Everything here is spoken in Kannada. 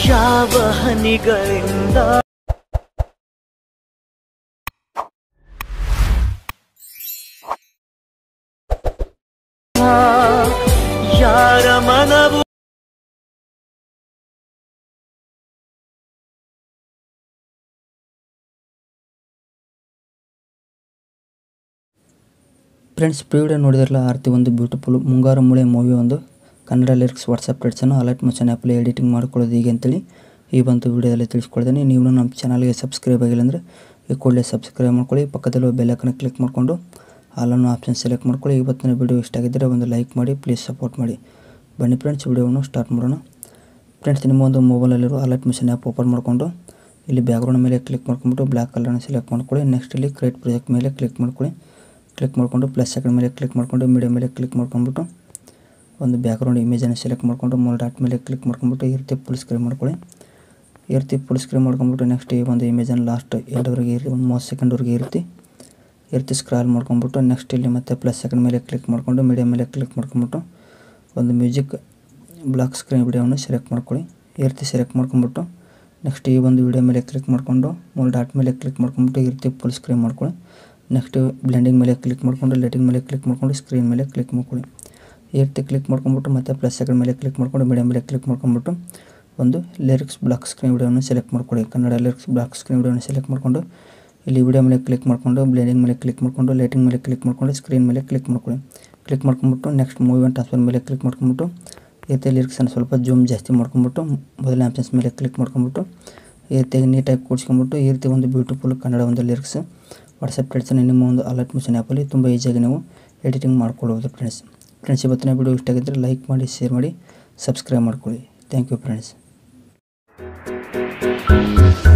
ಯಾವ ಹನಿಗಳಿಂದ ಯಾರ ಮನವು ಫ್ರೆಂಡ್ಸ್ ಪ್ರಿವಿಡಿಯೋ ನೋಡಿದ್ರಲ್ಲ ಆರ್ತಿ ಒಂದು ಬ್ಯೂಟಿಫುಲ್ ಮುಂಗಾರು ಮೂಳೆ ಮೂವಿ ಒಂದು ಕನ್ನಡ ಲಿರಿಕ್ಸ್ ವಾಟ್ಸಪ್ ರೇಟ್ಸನ್ನು ಅಲರ್ಟ್ ಮೋಷನ್ ಆ್ಯಪಲ್ಲಿ ಎಡಿಟಿಂಗ್ ಮಾಡ್ಕೊಳ್ಳೋದು ಹೀಗೆ ಅಂತೇಳಿ ಈ ಬಂತು ವಿಡಿಯೋದಲ್ಲಿ ತಿಳಿಸ್ಕೊಳ್ತೀನಿ ನೀವು ನಮ್ಮ ಚಾನಲ್ಗೆ ಸಬ್ಸ್ಕ್ರೈಬ್ ಆಗಿಲ್ಲ ಅಂದರೆ ಈ ಕೂಡಲೇ ಸಬ್ಸ್ಕ್ರೈಬ್ ಮಾಡ್ಕೊಳ್ಳಿ ಪಕ್ಕದಲ್ಲೂ ಬೆಲ್ಲೈಕನ್ನ ಕ್ಲಿಕ್ ಮಾಡಿಕೊಂಡು ಆಲನ್ನು ಆಪ್ಷನ್ ಸೆಲೆಕ್ಟ್ ಮಾಡ್ಕೊಳ್ಳಿ ಇವತ್ತಿನ ವಿಡಿಯೋ ಇಷ್ಟ ಆಗಿದ್ದರೆ ಒಂದು ಲೈಕ್ ಮಾಡಿ ಪ್ಲೀಸ್ ಸಪೋರ್ಟ್ ಮಾಡಿ ಬನ್ನಿ ಫ್ರೆಂಡ್ಸ್ ವಿಡಿಯೋವನ್ನು ಸ್ಟಾರ್ಟ್ ಮಾಡೋಣ ಫ್ರೆಂಡ್ಸ್ ನಿಮ್ಮ ಒಂದು ಮೊಬೈಲಲ್ಲಿರೋ ಅಲರ್ಟ್ ಮಿಷನ್ ಆ್ಯಪ್ ಓಪನ್ ಮಾಡಿಕೊಂಡು ಇಲ್ಲಿ ಬ್ಯಾಕ್ಗ್ರೌಂಡ್ ಮೇಲೆ ಕ್ಲಿಕ್ ಮಾಡ್ಕೊಂಬಿಟ್ಟು ಬ್ಲ್ಯಾಕ್ ಕಲರ್ನ ಸೆಲೆಕ್ಟ್ ಮಾಡ್ಕೊಳ್ಳಿ ನೆಕ್ಸ್ಟ್ ಇಲ್ಲಿ ಕ್ರಿಯೇಟ್ ಪ್ರಾಜೆಕ್ಟ್ ಮೇಲೆ ಕ್ಲಿಕ್ ಮಾಡ್ಕೊಳ್ಳಿ ಕ್ಲಿಕ್ ಮಾಡಿಕೊಂಡು ಪ್ಲಸ್ ಸೆಕೆಂಡ್ ಮೇಲೆ ಕ್ಲಿಕ್ ಮಾಡಿಕೊಂಡು ಮೀಡಿಯಾ ಮೇಲೆ ಕ್ಲಿಕ್ ಮಾಡ್ಕೊಂಬಿಟ್ಟು ಒಂದು ಬ್ಯಾಕ್ಗ್ರೌಂಡ್ ಇಮೇಜನ್ನು ಸೆಲೆಕ್ಟ್ ಮಾಡಿಕೊಂಡು ಮೂರು ಡಾಟ್ ಮೇಲೆ ಕ್ಲಿಕ್ ಮಾಡ್ಕೊಂಬಿಟ್ಟು ಈ ರೀತಿ ಫುಲ್ ಸ್ಕ್ರೀನ್ ಮಾಡ್ಕೊಳ್ಳಿ ಈ ರೀತಿ ಫುಲ್ ಸ್ಕ್ರೀನ್ ಮಾಡ್ಕೊಂಬಿಟ್ಟು ನೆಕ್ಸ್ಟ್ ಈ ಒಂದು ಇಮೇಜನ್ನು ಲಾಸ್ಟ್ ಎಂಡ್ವರೆಗೆ ಇರಿ ಒಂದು ಮೂವತ್ತು ಸೆಕೆಂಡ್ವರೆಗೆ ಇರ್ತಿ ಈ ರೀತಿ ಸ್ಕ್ರಾಲ್ ಮಾಡ್ಕೊಂಬಿಟ್ಟು ನೆಕ್ಸ್ಟ್ ಇಲ್ಲಿ ಮತ್ತೆ ಪ್ಲಸ್ ಸೆಕೆಂಡ್ ಮೇಲೆ ಕ್ಲಿಕ್ ಮಾಡಿಕೊಂಡು ಮೀಡಿಯಾ ಮೇಲೆ ಕ್ಲಿಕ್ ಮಾಡ್ಕೊಂಬಿಟ್ಟು ಒಂದು ಮ್ಯೂಸಿಕ್ ಬ್ಲಾಕ್ ಸ್ಕ್ರೀನ್ ವಿಡಿಯೋವನ್ನು ಸೆಲೆಕ್ಟ್ ಮಾಡ್ಕೊಳ್ಳಿ ಈ ರೀತಿ ಸೆಲೆಕ್ಟ್ ಮಾಡ್ಕೊಂಬಿಟ್ಟು ನೆಕ್ಸ್ಟ್ ಈ ಒಂದು ವಿಡಿಯೋ ಮೇಲೆ ಕ್ಲಿಕ್ ಮಾಡಿಕೊಂಡು ಮೂರು ಡಾಟ್ ಮೇಲೆ ಕ್ಲಿಕ್ ಮಾಡ್ಕೊಂಬಿಟ್ಟು ಈ ರೀತಿ ಫುಲ್ ಸ್ಕ್ರೀನ್ ಮಾಡ್ಕೊಳ್ಳಿ ನೆಕ್ಸ್ಟ್ ಬ್ಲೆಂಡಿಂಗ್ ಮೇಲೆ ಕ್ಲಿಕ್ ಮಾಡಿಕೊಂಡು ಲೈಟಿಂಗ್ ಮೇಲೆ ಕ್ಲಿಕ್ ಮಾಡ್ಕೊಂಡು ಸ್ಕ್ರೀನ್ ಮೇಲೆ ಕ್ಲಿಕ್ ಮಾಡ್ಕೊಳ್ಳಿ ಈ ರೀತಿ ಕ್ಲಿಕ್ ಮಾಡ್ಕೊಂಬಿಟ್ಟು ಮತ್ತೆ ಪ್ಲಸ್ ಸೆಕೆಂಡ್ ಮೇಲೆ ಕ್ಲಿಕ್ ಮಾಡ್ಕೊಂಡು ಮೀಡಿಯಾ ಮೇಲೆ ಕ್ಲಿಕ್ ಮಾಡ್ಕೊಂಬಿಟ್ಟು ಒಂದು ಲಿರಿಕ್ಸ್ ಬ್ಲಾಕ್ ಸ್ಕ್ರೀನ್ ವಿಡಿಯೋವನ್ನು ಸೆಲೆಕ್ಟ್ ಮಾಡ್ಕೊಳ್ಳಿ ಕನ್ನಡ ಲಿರಿಕ್ಸ್ ಬ್ಲಾಕ್ ಸ್ಕ್ರೀನ್ ವಿಡಿಯೋವನ್ನು ಸೆಲೆಕ್ಟ್ ಮಾಡಿಕೊಂಡು ಇಲ್ಲಿ ವಿಡಿಯೋ ಮೇಲೆ ಕ್ಲಿಕ್ ಮಾಡಿಕೊಂಡು ಬ್ಲೆಂಡಿಂಗ್ ಮೇಲೆ ಕ್ಲಿಕ್ ಮಾಡಿಕೊಂಡು ಲೈಟಿಂಗ್ ಮೇಲೆ ಕ್ಲಿಕ್ ಮಾಡ್ಕೊಂಡು ಸ್ಕ್ರೀನ್ ಮೇಲೆ ಕ್ಲಿಕ್ ಮಾಡ್ಕೊಳ್ಳಿ ಕ್ಲಿಕ್ ಮಾಡ್ಕೊಂಬಿಟ್ಟು ನೆಕ್ಸ್ಟ್ ಮೂವಿ ಆ್ಯಂಡ್ ಟ್ರಾನ್ಸ್ಫರ್ ಮೇಲೆ ಕ್ಲಿಕ್ ಮಾಡ್ಕೊಂಬಿಟ್ಟು ಈ ರೀತಿ ಲಿರಿಕ್ಸನ್ನು ಸ್ವಲ್ಪ ಜೂಮ್ ಜಾಸ್ತಿ ಮಾಡ್ಕೊಂಬಿಟ್ಟು ಮೊದಲನೇ ಆಪ್ಷನ್ಸ್ ಮೇಲೆ ಕ್ಲಿಕ್ ಮಾಡ್ಕೊಂಬಿಟ್ಟು ಈ ರೀತಿಯಾಗಿ ನೀಟಾಗಿ ಕೂಡಿಸ್ಕೊಂಬಿಟ್ಟು ಈ ರೀತಿ ಒಂದು ಬ್ಯೂಟಿಫುಲ್ ಕನ್ನಡ ಒಂದು ಲಿರಿಕ್ಸ್ ವಾಟ್ಸಪ್ ಟ್ರೇಡ್ಸನ್ನು ನಿಮ್ಮ ಒಂದು ಅಲರ್ಟ್ ಮಿಷನ್ ಆ್ಯಪಲ್ಲಿ ತುಂಬ ಈಸಿಯಾಗಿ ನೀವು ಎಡಿಟಿಂಗ್ ಮಾಡ್ಕೊಳ್ಬೋದು ಫ್ರೆಂಡ್ಸ್ ಫ್ರೆಂಡ್ಸ್ ಇವತ್ತಿನ ವಿಡಿಯೋ ಇಷ್ಟ ಆಗಿದ್ದರೆ ಲೈಕ್ ಮಾಡಿ ಶೇರ್ ಮಾಡಿ ಸಬ್ಸ್ಕ್ರೈಬ್ ಮಾಡ್ಕೊಳ್ಳಿ ಥ್ಯಾಂಕ್ ಯು ಫ್ರೆಂಡ್ಸ್